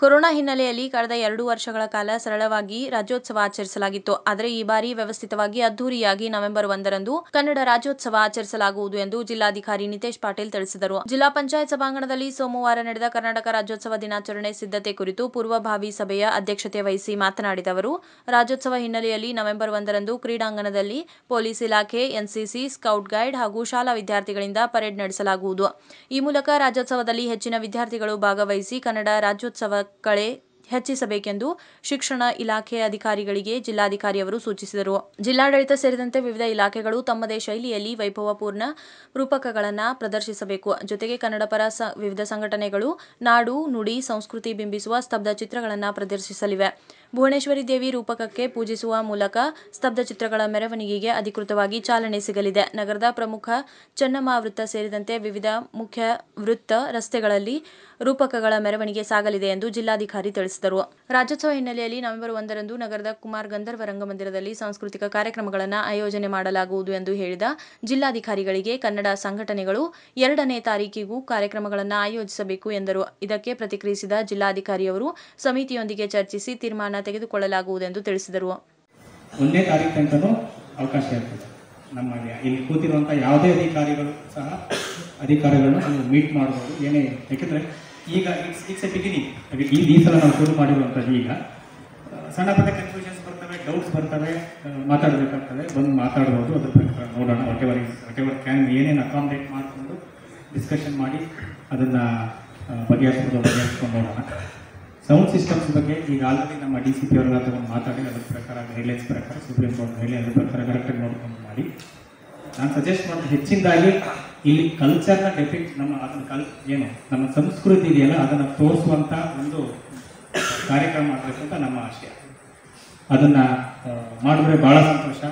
Corona ಹಿನ್ನೆಲೆಯಲ್ಲಿ ಕಳೆದ ಎರಡು ವರ್ಷಗಳ ಕಾಲ ಸರಳವಾಗಿ ರಾಜ್ಯೋತ್ಸವ ಆಚರಿಸಲಾಗಿತ್ತು ಆದರೆ ಈ ಬಾರಿ ವ್ಯವಸ್ಥಿತವಾಗಿ ಅದ್ದೂರಿಯಾಗಿ ನವೆಂಬರ್ ಒಂದರಂದು ಕನ್ನಡ ರಾಜ್ಯೋತ್ಸವ ಆಚರಿಸಲಾಗುವುದು ಎಂದು ಜಿಲ್ಲಾಧಿಕಾರಿ ನಿತೇಶ್ ಪಾಟೀಲ್ ತಿಳಿಸಿದರು ಜಿಲ್ಲಾ ಪಂಚಾಯತ್ ಸಭಾಂಗಣದಲ್ಲಿ ಸೋಮವಾರ ನಡೆದ ಕರ್ನಾಟಕ ರಾಜ್ಯೋತ್ಸವ ದಿನಾಚರಣೆ ಸಿದ್ಧತೆ ಕುರಿತು ಪೂರ್ವಭಾವಿ ಸಭೆಯ ಅಧ್ಯಕ್ಷತೆ ವಹಿಸಿ ಮಾತನಾಡಿದ ಅವರು ರಾಜ್ಯೋತ್ಸವ ಹಿನ್ನೆಲೆಯಲ್ಲಿ ನವೆಂಬರ್ ಒಂದರಂದು ಕ್ರೀಡಾಂಗಣದಲ್ಲಿ ಪೊಲೀಸ್ ಇಲಾಖೆ ಎನ್ಸಿಸಿ ಸ್ಕೌಟ್ ಗೈಡ್ ಹಾಗೂ ಶಾಲಾ ವಿದ್ಯಾರ್ಥಿಗಳಿಂದ ಪರೇಡ್ ನಡೆಸಲಾಗುವುದು ಈ ಮೂಲಕ ರಾಜ್ಯೋತ್ಸವದಲ್ಲಿ ಹೆಚ್ಚಿನ ವಿದ್ಯಾರ್ಥಿಗಳು ಭಾಗವಹಿಸಿ ಕನ್ನಡ ರಾಜ್ಯೋತ್ಸವ ಕಳೆ ಹೆಚ್ಚಿಸಬೇಕೆಂದು ಶಿಕ್ಷಣ ಇಲಾಖೆ ಅಧಿಕಾರಿಗಳಿಗೆ ಜಿಲ್ಲಾಧಿಕಾರಿಯವರು ಸೂಚಿಸಿದರು ಜಿಲ್ಲಾಡಳಿತ ಸೇರಿದಂತೆ ವಿವಿಧ ಇಲಾಖೆಗಳು ತಮ್ಮದೇ ಶೈಲಿಯಲ್ಲಿ ವೈಭವಪೂರ್ಣ ರೂಪಕಗಳನ್ನು ಪ್ರದರ್ಶಿಸಬೇಕು ಜೊತೆಗೆ ಕನ್ನಡಪರ ಸ ವಿವಿಧ ಸಂಘಟನೆಗಳು ನಾಡು ನುಡಿ ಸಂಸ್ಕೃತಿ ಬಿಂಬಿಸುವ ಸ್ತಬ್ಧ ಚಿತ್ರಗಳನ್ನು ಪ್ರದರ್ಶಿಸಲಿವೆ ಭುವನೇಶ್ವರಿ ದೇವಿ ರೂಪಕಕ್ಕೆ ಪೂಜಿಸುವ ಮೂಲಕ ಸ್ತಬ್ಧ ಚಿತ್ರಗಳ ಮೆರವಣಿಗೆಗೆ ಅಧಿಕೃತವಾಗಿ ಚಾಲನೆ ಸಿಗಲಿದೆ ನಗರದ ಪ್ರಮುಖ ಚೆನ್ನಮ್ಮ ವೃತ್ತ ಸೇರಿದಂತೆ ವಿವಿಧ ಮುಖ್ಯ ವೃತ್ತ ರಸ್ತೆಗಳಲ್ಲಿ ರೂಪಕಗಳ ಮೆರವಣಿಗೆ ಸಾಗಲಿದೆ ಎಂದು ಜಿಲ್ಲಾಧಿಕಾರಿ ತಿಳಿಸಿದರು ರಾಜ್ಯೋತ್ಸವ ಹಿನ್ನೆಲೆಯಲ್ಲಿ ನವೆಂಬರ್ ಒಂದರಂದು ನಗರದ ಕುಮಾರ್ ಗಂಧರ್ವ ರಂಗಮಂದಿರದಲ್ಲಿ ಸಾಂಸ್ಕೃತಿಕ ಕಾರ್ಯಕ್ರಮಗಳನ್ನು ಆಯೋಜನೆ ಮಾಡಲಾಗುವುದು ಎಂದು ಹೇಳಿದ ಜಿಲ್ಲಾಧಿಕಾರಿಗಳಿಗೆ ಕನ್ನಡ ಸಂಘಟನೆಗಳು ಎರಡನೇ ತಾರೀಕಿಗೂ ಕಾರ್ಯಕ್ರಮಗಳನ್ನು ಆಯೋಜಿಸಬೇಕು ಎಂದರು ಇದಕ್ಕೆ ಪ್ರತಿಕ್ರಿಯಿಸಿದ ಜಿಲ್ಲಾಧಿಕಾರಿಯವರು ಸಮಿತಿಯೊಂದಿಗೆ ಚರ್ಚಿಸಿ ತೀರ್ಮಾನ ತೆಗೆದುಕೊಳ್ಳಲಾಗುವುದೆಂದು ತಿಳಿಸಿದರು ಒಂದನೇ ತಾರೀಕು ತನಕನೂ ಅವಕಾಶ ಇರ್ತದೆ ನಮ್ಮ ಇಲ್ಲಿ ಕೂತಿರುವಂಥ ಯಾವುದೇ ಅಧಿಕಾರಿಗಳು ಸಹ ಅಧಿಕಾರಿಗಳನ್ನ ನೀವು ಮೀಟ್ ಮಾಡ್ಬೋದು ಏನೇ ಯಾಕೆಂದರೆ ಈಗ ಇಟ್ಸ್ ಇಟ್ಸ್ ಎ ಬಿಗಿನಿಂಗ್ ಈ ಈ ಸಲ ನಾವು ಶುರು ಮಾಡಿರುವಂಥದ್ದು ಈಗ ಆ, ಸಣ್ಣ ಪುಟ್ಟ ಕನ್ಫ್ಯೂಷನ್ಸ್ ಬರ್ತವೆ ಡೌಟ್ಸ್ ಬರ್ತವೆ ಆ, ಮಾತಾಡಬೇಕಾಗ್ತದೆ ಬಂದು ಮಾತಾಡ್ಬೋದು ಅದ್ರ ಪ್ರಕಾರ ನೋಡೋಣ whatever whatever can ಏನೇನು ಅಕಾಮಡೇಟ್ ಮಾಡಿಕೊಂಡು ಡಿಸ್ಕಷನ್ ಮಾಡಿ ಅದನ್ನು ಬಗೆಹರಿಸ್ಬೋದು ಬಗೆಹರಿಸ್ಕೊಂಡು ನೋಡೋಣ ಸೌಂಡ್ ಸಿಸ್ಟಮ್ಸ್ ಬಗ್ಗೆ ಈಗ ಆಲ್ರೆಡಿ ನಮ್ಮ ಡಿ ಸಿ ಪಿ ಅವರೆಲ್ಲ ತಗೊಂಡು ಮಾತಾಡಿ ಅದ್ರ ಪ್ರಕಾರ ಗೈಡ್ಲೈನ್ಸ್ ಪ್ರಕಾರ ಸುಪ್ರೀಂ ಕೋರ್ಟ್ ಗೈಡ್ಲೈನ್ ಅದ್ರ ಪ್ರಕಾರ ಕರೆಕ್ಟಾಗಿ ನೋಡ್ಕೊಂಡು ಮಾಡಿ ನಾನು ಸಜೆಸ್ಟ್ ಮಾಡೋದು ಹೆಚ್ಚಿನದಾಗಿ ಇಲ್ಲಿ ಕಲ್ಚರ್ನ ಡೆಪಿಕ್ಟ್ ನಮ್ಮ ಅದನ್ನ ಕಲ್ ಏನು ನಮ್ಮ ಸಂಸ್ಕೃತಿ ಇದೆಯಲ್ಲ ಅದನ್ನು ತೋರಿಸುವಂಥ ಒಂದು ಕಾರ್ಯಕ್ರಮ ಮಾಡಬೇಕು ಅಂತ ನಮ್ಮ ಆಶಯ ಅದನ್ನು ಮಾಡಿದ್ರೆ ಭಾಳ ಸಂತೋಷ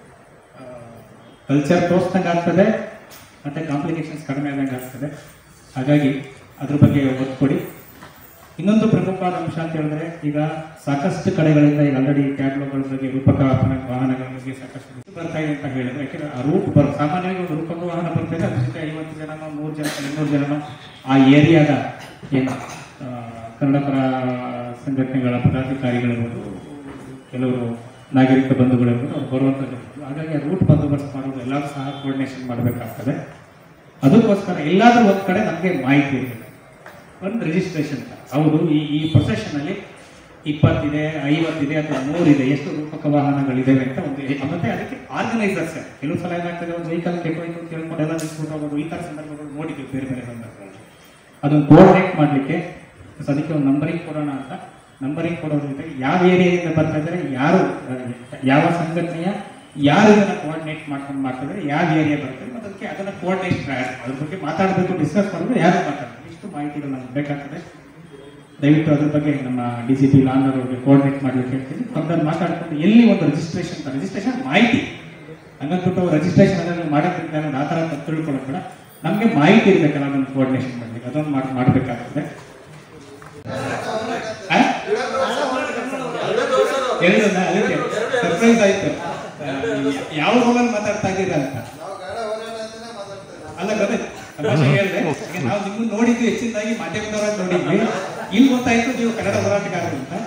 ಕಲ್ಚರ್ ತೋರಿಸ್ದಂಗೆ ಆಗ್ತದೆ ಮತ್ತು ಕಾಂಪ್ಲಿಕೇಶನ್ಸ್ ಕಡಿಮೆ ಆದಂಗೆ ಆಗ್ತದೆ ಹಾಗಾಗಿ ಅದ್ರ ಬಗ್ಗೆ ಒತ್ತು ಕೊಡಿ ಇನ್ನೊಂದು ಪ್ರಮುಖವಾದ ಅಂಶ ಅಂತ ಹೇಳಿದ್ರೆ ಈಗ ಸಾಕಷ್ಟು ಕಡೆಗಳಿಂದ ಈಗ ಆಲ್ರೆಡಿ ಟ್ಯಾಬ್ಲೋಗಳ ಬಗ್ಗೆ ರೂಪಕ ವಾಹನ- ವಾಹನಗಳ ಬಗ್ಗೆ ಸಾಕಷ್ಟು ಇದು ಬರ್ತಾ ಇದೆ ಅಂತ ಹೇಳಿದ್ರೆ ಯಾಕೆಂದ್ರೆ ಆ ರೂಟ್ ಬರ್ ಸಾಮಾನ್ಯವಾಗಿ ಒಂದು ರೂಪಕ ವಾಹನ ಬರ್ತಿದೆ ಅದ್ರ ಜೊತೆ ಐವತ್ತು ಜನನೋ ನೂರು ಜನ ಇನ್ನೂರು ಜನನೋ ಆ ಏರಿಯಾದ ಏನು ಆ, ಕನ್ನಡ ಪರ ಸಂಘಟನೆಗಳ ಪದಾಧಿಕಾರಿಗಳಿರ್ಬೋದು ಕೆಲವರು ನಾಗರಿಕ ಬಂಧುಗಳಿರ್ಬೋದು ಅವ್ರು ಬರುವಂಥದ್ದು ಹಾಗಾಗಿ ಆ ರೂಟ್ ಬಂದೋಬಸ್ತ್ ಮಾಡೋದು ಎಲ್ಲರೂ ಸಹ ಕೋರ್ಡಿನೇಷನ್ ಮಾಡಬೇಕಾಗ್ತದೆ ಅದಕ್ಕೋಸ್ಕರ ಎಲ್ಲಾದ್ರೂ ಒಂದು ಕಡೆ ನಮಗೆ ಮಾಹಿತಿ ಇರಬೇಕು ಒಂದು ರಿಜಿಸ್ಟ್ರೇಷನ್ ಹೌದು ಈ ಈ ಪ್ರೊಸೆಷನಲ್ಲಿ ಇಪ್ಪತ್ತಿದೆ ಐವತ್ತಿದೆ ಅಥವಾ ನೂರಿದೆ ಎಷ್ಟು ರೂಪಕ ವಾಹನಗಳಿದ್ದಾವೆ ಅಂತ ಒಂದು ಮತ್ತೆ ಅದಕ್ಕೆ ಆರ್ಗನೈಸರ್ಸ್ ಕೆಲವು ಸಲ ಏನಾಗ್ತದೆ ಒಂದು ವೆಹಿಕಲ್ ಕೆಟ್ಟೋಯ್ತು ಅಂತ ಹೇಳ್ಕೊಂಡು ಎಲ್ಲ ನಿಲ್ಸ್ಬಿಟ್ಟು ಹೋಗೋದು ಈ ಥರ ಸಂದರ್ಭಗಳು ನೋಡಿದ್ದೀವಿ ಬೇರೆ ಬೇರೆ ಸಂದರ್ಭಗಳಲ್ಲಿ ಅದನ್ನು ಕೋಆರ್ಡಿನೇಟ್ ಮಾಡಲಿಕ್ಕೆ ಅದಕ್ಕೆ ಒಂದು ನಂಬರಿಂಗ್ ಕೊಡೋಣ ಅಂತ ನಂಬರಿಂಗ್ ಕೊಡೋದ್ರ ಜೊತೆಗೆ ಯಾವ ಏರಿಯಾದಿಂದ ಬರ್ತಾ ಇದ್ದಾರೆ ಯಾರು ಆ, ಯಾವ ಸಂಘಟನೆಯ ಯಾರು ಇದನ್ನ ಕೋಆರ್ಡಿನೇಟ್ ಮಾಡ್ಕೊಂಡು ಮಾಡ್ತಿದ್ದಾರೆ ಯಾವ ಏರಿಯಾ ಬರ್ತದೆ ಮತ್ತು ಅದಕ್ಕೆ ಅದನ್ನ ಕೋಆರ್ಡಿನೇಟ್ ಅದ್ರ ಬಗ್ಗೆ ಮಾತಾಡಬೇಕು ಡಿಸ್ಕಸ್ ಮಾಡೋದು ಯಾರು ಮಾತಾಡಬೇಕು ಇಷ್ಟು ಮಾಹಿತಿಗಳು ನಮ್ಗೆ ಬೇಕಾಗ್ತದೆ ದಯವಿಟ್ಟು ಅದ್ರ ಬಗ್ಗೆ ನಮ್ಮ ಡಿ ಸಿ ಪಿ ಲಾಂಗ್ ಅವರಿಗೆ ಕೋಆರ್ಡಿನೇಟ್ ಮಾಡ್ಲಿಕ್ಕೆ ಹೇಳ್ತೀನಿ ಫರ್ದರ್ ಮಾತಾಡ್ಕೊಂಡು ಎಲ್ಲಿ ಒಂದು ರಿಜಿಸ್ಟ್ರೇಷನ್ ರಿಜಿಸ್ಟ್ರೇಷನ್ ಮಾಹಿತಿ ಹಂಗಂದ್ಬಿಟ್ಟು ರಿಜಿಸ್ಟ್ರೇಷನ್ ಅದನ್ನು ಮಾಡೋದ್ರಿಂದ ಅನ್ನೋದು ಆ ಥರ ತಪ್ಪು ತಿಳ್ಕೊಳ್ಳೋದು ಬೇಡ ನಮಗೆ ಮಾಹಿತಿ ಇರಬೇಕಲ್ಲ ಅದನ್ನು ಕೋಆರ್ಡಿನೇಷನ್ ಮಾಡಲಿಕ್ಕೆ ಅದೊಂದು ಮಾಡಿ ಮಾಡಬೇಕಾಗ್ತದೆ ಹೇಳಿದ್ರಲ್ಲ ಅದಕ್ಕೆ ಸರ್ಪ್ರೈಸ್ ಆಯ್ತು ಆ, ಯಾವ ರೋಲಲ್ಲಿ ಮಾತಾಡ್ತಾ ಇದ್ದೀರಾ ಅಂತ ಅಲ್ಲ ಗೊತ್ತೇ ತಮಾಷೆ ಹೇಳಿದೆ ಈಗ ನಾವು ನಿಮ್ಮನ್ನು ನೋಡಿದ್ದು ಹೆಚ್ಚಿನದಾಗಿ ಮಾಧ್ಯಮದವರಾಗಿ ನೋಡಿದ್ವಿ ಇಲ್ಲಿ ಗೊತ್ತಾಯ್ತು ನೀವು ಕನ್ನಡ ಹೋರಾಟಗಾರರು ಅಂತ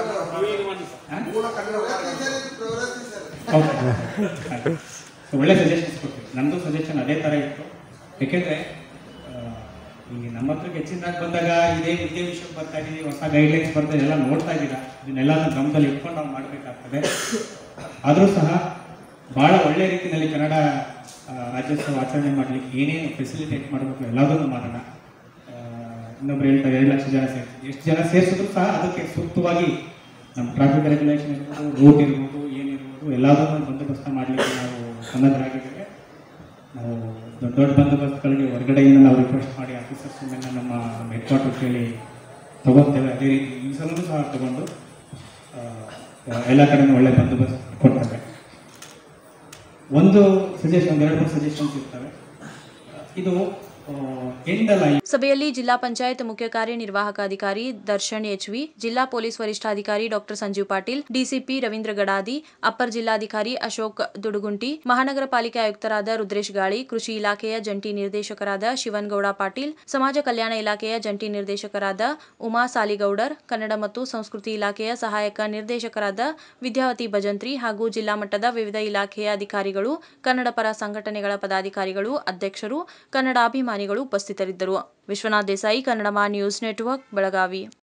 ಹೌದು. ಆಯ್ತು. So, ಒಳ್ಳೆ ಸಜೆಷನ್ಸ್ ಕೊಡ್ತೀವಿ ನಂದು ಸಜೆಷನ್ ಅದೇ ಥರ ಇತ್ತು ಯಾಕೆಂದ್ರೆ ಆ, ಈಗ ನಮ್ಮ ಹತ್ರಕ್ಕೆ ಹೆಚ್ಚಿನದಾಗಿ ಬಂದಾಗ ಇದೇ ಇದೇ ವಿಷಯಕ್ಕೆ ಬರ್ತಾ ಇದೀವಿ ಹೊಸ ಗೈಡ್ಲೈನ್ಸ್ ಬರ್ತಾ ಇದೆ, ಎಲ್ಲ ನೋಡ್ತಾ ಇದ್ದೀರಾ ಇದನ್ನೆಲ್ಲ ಗಮನದಲ್ಲಿ ಇಟ್ಕೊಂಡು ನಾವು ಮಾಡಬೇಕಾಗ್ತದೆ ಆದರೂ ಸಹ ಭಾಳ ಒಳ್ಳೆ ರೀತಿಯಲ್ಲಿ ಕನ್ನಡ ಆ, ರಾಜ್ಯೋತ್ಸವ ಆಚರಣೆ ಮಾಡಲಿಕ್ಕೆ ಏನೇನು ಫೆಸಿಲಿಟೇಟ್ ಮಾಡಬೇಕು ಎಲ್ಲದನ್ನು ಮಾಡೋಣ ಆ, ಇನ್ನೊಬ್ರು ಹೇಳ್ತಾರೆ ಎರಡು ಲಕ್ಷ ಜನ ಸೇರ್ತಾರೆ ಎಷ್ಟು ಜನ ಸೇರಿಸಿದ್ರು ಸಹ ಅದಕ್ಕೆ ಸೂಕ್ತವಾಗಿ ನಮ್ಮ ಟ್ರಾಫಿಕ್ ರೆಗ್ಯುಲೇಷನ್ ಇರ್ಬೋದು ರೂಟ್ ಇರ್ಬೋದು ಏನಿರ್ಬೋದು ಎಲ್ಲದನ್ನು ಬಂದೋಬಸ್ತ ಮಾಡಲಿಕ್ಕೆ ನಾವು ಸನ್ನದ್ಧರಾಗಿದ್ದೇವೆ ನಾವು ದೊಡ್ಡ ದೊಡ್ಡ ಬಂದೋಬಸ್ತ್ಗಳಿಗೆ ಹೊರಗಡೆಯಿಂದ ನಾವು ರಿಕ್ವೆಸ್ಟ್ ಮಾಡಿ ಆಫೀಸರ್ಸ್ ಮೇಲೆ ನಮ್ಮ ಹೆಡ್ ಕ್ವಾರ್ಟರ್ ಕೇಳಿ ತಗೊತೇವೆ ಅದೇ ರೀತಿ ಈ ಸಲನೂ ಸಹ ತಗೊಂಡು ಆ, ಎಲ್ಲ ಕಡೆನೂ ಒಳ್ಳೆ ಬಂದೋಬಸ್ತ್ ಕೊಡ್ತೇವೆ ಒಂದು ಸಜೆಷನ್ ಒಂದು ಎರಡು ಮೂರು ಸಜೆಷನ್ಸ್ ಇರ್ತವೆ ಇದು ಎಂಡ್ ಅಲ್ಲ ಸಭೆಯಲ್ಲಿ ಜಿಲ್ಲಾ ಪಂಚಾಯತ್ ಮುಖ್ಯ ಕಾರ್ಯನಿರ್ವಾಹಕ ಅಧಿಕಾರಿ ದರ್ಶನ್ ಎಚ್ವಿ ಜಿಲ್ಲಾ ಪೊಲೀಸ್ ವರಿಷ್ಠಾಧಿಕಾರಿ doctor Sanjeev Patil DCP Ravindra Gadadi upper ಜಿಲ್ಲಾಧಿಕಾರಿ ಅಶೋಕ್ ದುಡುಗುಂಟಿ ಮಹಾನಗರ ಪಾಲಿಕೆ ಆಯುಕ್ತರಾದ ರುದ್ರೇಶ್ ಗಾಳಿ ಕೃಷಿ ಇಲಾಖೆಯ ಜಂಟಿ ನಿರ್ದೇಶಕರಾದ ಶಿವನ್ಗೌಡ ಪಾಟೀಲ್ ಸಮಾಜ ಕಲ್ಯಾಣ ಇಲಾಖೆಯ ಜಂಟಿ ನಿರ್ದೇಶಕರಾದ ಉಮಾ ಸಾಲಿಗೌಡರ್ ಕನ್ನಡ ಮತ್ತು ಸಂಸ್ಕೃತಿ ಇಲಾಖೆಯ ಸಹಾಯಕ ನಿರ್ದೇಶಕರಾದ ವಿದ್ಯಾವತಿ ಭಜಂತ್ರಿ ಹಾಗೂ ಜಿಲ್ಲಾ ಮಟ್ಟದ ವಿವಿಧ ಇಲಾಖೆಯ ಅಧಿಕಾರಿಗಳು ಕನ್ನಡ ಪರ ಸಂಘಟನೆಗಳ ಪದಾಧಿಕಾರಿಗಳು ಅಧ್ಯಕ್ಷರು ಕನ್ನಡಾಭಿಮಾನಿಗಳು ಉಪಸ್ಥಿತರಿದ್ದರು ವಿಶ್ವನಾಥ್ ದೇಸಾಯಿ ಕನ್ನಡ ಮಾ ನ್ಯೂಸ್ ನೆಟ್ವರ್ಕ್ ಬೆಳಗಾವಿ